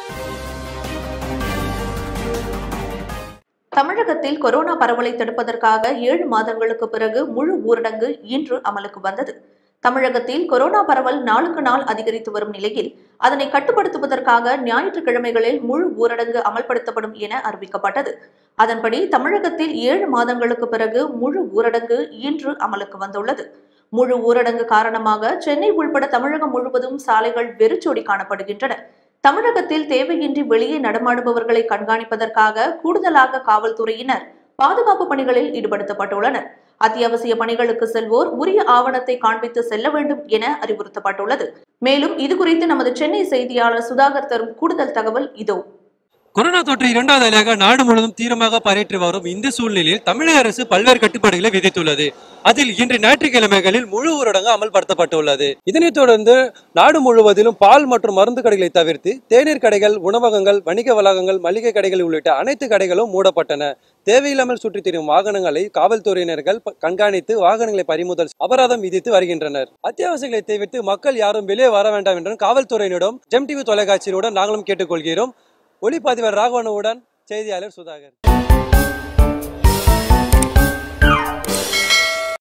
தமிழகத்தில் கொரோனா பரவலை தடுப்பதற்காக ஏழு மாதங்களுக்கு பிறகு முழு ஊரடங்கு இன்று அமலுக்கு வந்தது தமிழகத்தில் கொரோனா பரவல் நாளுக்கு நாள் அதிகரித்து வரும் நிலையில் அதனை கட்டுப்படுத்துவதற்காக ஞாயிற்றுக்கிழமைகளில் முழு ஊரடங்கு அமல்படுத்தப்படும் என அறிவிக்கப்பட்டது அதன்படி தமிழகத்தில் ஏழு மாதங்களுக்கு பிறகு முழு ஊரடங்கு இன்று அமலுக்கு வந்துள்ளது முழு ஊரடங்கு காரணமாக சென்னை உள்பட தமிழகம் முழுவதும் சாலைகள் வெறிச்சோடி காணப்படுகின்றன தமிழகத்தில் தேவையின்றி வெளியே நடமாடுபவர்களை கண்காணிப்பதற்காக கூடுதலாக காவல்துறையினர் பாதுகாப்பு பணிகளில் ஈடுபடுத்தப்பட்டுள்ளனர் அத்தியாவசிய பணிகளுக்கு செல்வோர் உரிய ஆவணத்தை காண்பித்து செல்ல வேண்டும் என அறிவுறுத்தப்பட்டுள்ளது மேலும் இதுகுறித்து நமது சென்னை செய்தியாளர் சுதாகர் தரும் கூடுதல் தகவல் இதோ கொரோனா தொற்று இரண்டாவது அலையாக நாடு முழுவதும் தீவிரமாக பரற்றி வரும் இந்த சூழ்நிலையில் தமிழக அரசு பல்வேறு கட்டுப்பாடுகளை விதித்துள்ளது அதில் இன்று ஞாயிற்றுக்கிழமைகளில் முழு ஊரடங்கு அமல்படுத்தப்பட்டுள்ளது இதனைத் தொடர்ந்து நாடு முழுவதிலும் பால் மற்றும் மருந்து கடைகளை தவிர்த்து தேநீர் கடைகள் உணவகங்கள் வணிக வளாகங்கள் மளிகை கடைகள் உள்ளிட்ட அனைத்து கடைகளும் மூடப்பட்டன தேவையில்லாமல் சுற்றித் திரியும் வாகனங்களை காவல்துறையினர்கள் ப- கண்காணித்து வாகனங்களை பறிமுதல் அபராதம் விதித்து வருகின்றனர் அத்தியாவசியங்களை தவிர்த்து மக்கள் யாரும் வெளியே வர வேண்டாம் என்றும் காவல்துறையினரிடம் ஜெம் டிவி தொலைக்காட்சியினுடன் நாங்களும் கேட்டுக்கொள்கிறோம் ஒளிப்பதிவர் ராகவனுடன் செய்தியாளர் சுதாகர்